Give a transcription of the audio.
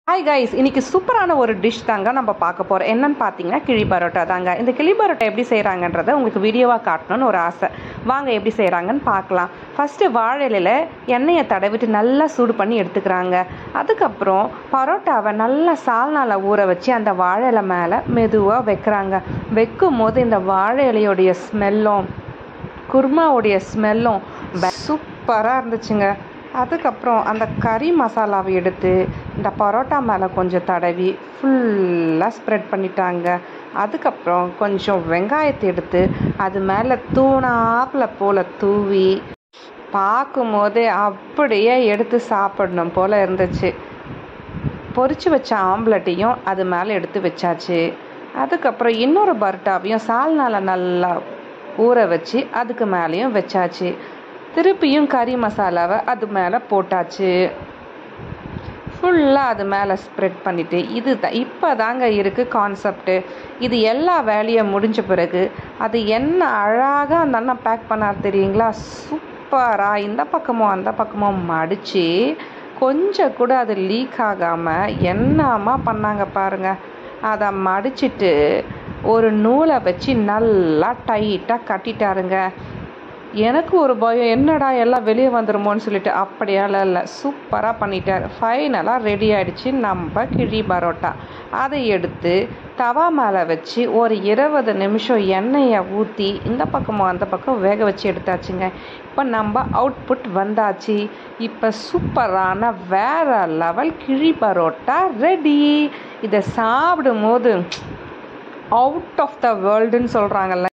hi guys இன்னைக்கு சூப்பரான ஒரு டிஷ் தாங்க நம்ம பார்க்க போகிறோம் என்னன்னு பார்த்தீங்கன்னா கிளி பரோட்டா தாங்க இந்த கிளி பரோட்டா எப்படி செய்கிறாங்கன்றத உங்களுக்கு வீடியோவாக காட்டணும்னு ஒரு ஆசை வாங்க எப்படி செய்கிறாங்கன்னு பார்க்கலாம் ஃபஸ்ட்டு வாழை இலையில எண்ணெயை தடவிட்டு நல்லா சூடு பண்ணி எடுத்துக்கிறாங்க அதுக்கப்புறம் பரோட்டாவை நல்லா சால்னால ஊற வச்சு அந்த வாழை இலை மேலே மெதுவாக வைக்கிறாங்க வைக்கும் போது இந்த வாழை இலையோடைய ஸ்மெல்லும் குருமாவுடைய ஸ்மெல்லும் சூப்பராக இருந்துச்சுங்க அதுக்கப்புறம் அந்த கறி மசாலாவை எடுத்து இந்த பரோட்டா மேலே கொஞ்சம் தடவி ஃபுல்லாக ஸ்ப்ரெட் பண்ணிட்டாங்க அதுக்கப்புறம் கொஞ்சம் வெங்காயத்தை எடுத்து அது மேலே தூணாப்பில் போல் தூவி பார்க்கும்போதே அப்படியே எடுத்து சாப்பிடணும் போல் இருந்துச்சு பொரிச்சு வச்ச ஆம்லெட்டையும் அது மேலே எடுத்து வச்சாச்சு அதுக்கப்புறம் இன்னொரு பரோட்டாவையும் சால்னால நல்லா ஊற வச்சு அதுக்கு மேலேயும் வச்சாச்சு திருப்பியும் கறி மசாலாவை அது மேலே போட்டாச்சு ஃபுல்லாக அது மேலே ஸ்ப்ரெட் பண்ணிவிட்டு இது தான் இப்போ தாங்க இருக்குது கான்செப்ட்டு இது எல்லா வேலையும் முடிஞ்ச பிறகு அது என்ன அழகாக அந்த அண்ணன் பேக் பண்ணார் தெரியுங்களா சூப்பராக இந்த பக்கமும் அந்த பக்கமும் மடித்து கொஞ்சம் கூட அது லீக் ஆகாமல் என்னமா பண்ணாங்க பாருங்கள் அதை மடிச்சிட்டு ஒரு நூலை வச்சு நல்லா டைட்டாக கட்டிட்டாருங்க எனக்கு ஒரு பயம் என்னடா எல்லாம் வெளியே வந்துருமோன்னு சொல்லிட்டு அப்படியெல்லாம் இல்லை சூப்பராக பண்ணிட்டார் ஃபைனலாக ரெடி ஆகிடுச்சு நம்ம கிழி பரோட்டா அதை எடுத்து தவா மேலே வச்சு ஒரு இருபது நிமிஷம் எண்ணெயை ஊற்றி இந்த பக்கமும் அந்த பக்கம் வேக வச்சு எடுத்தாச்சுங்க இப்போ நம்ம அவுட்புட் வந்தாச்சு இப்போ சூப்பரான வேற லெவல் கிழி பரோட்டா ரெடி இதை சாப்பிடும் போது அவுட் ஆஃப் த வேர்ல்டுன்னு சொல்கிறாங்கல்ல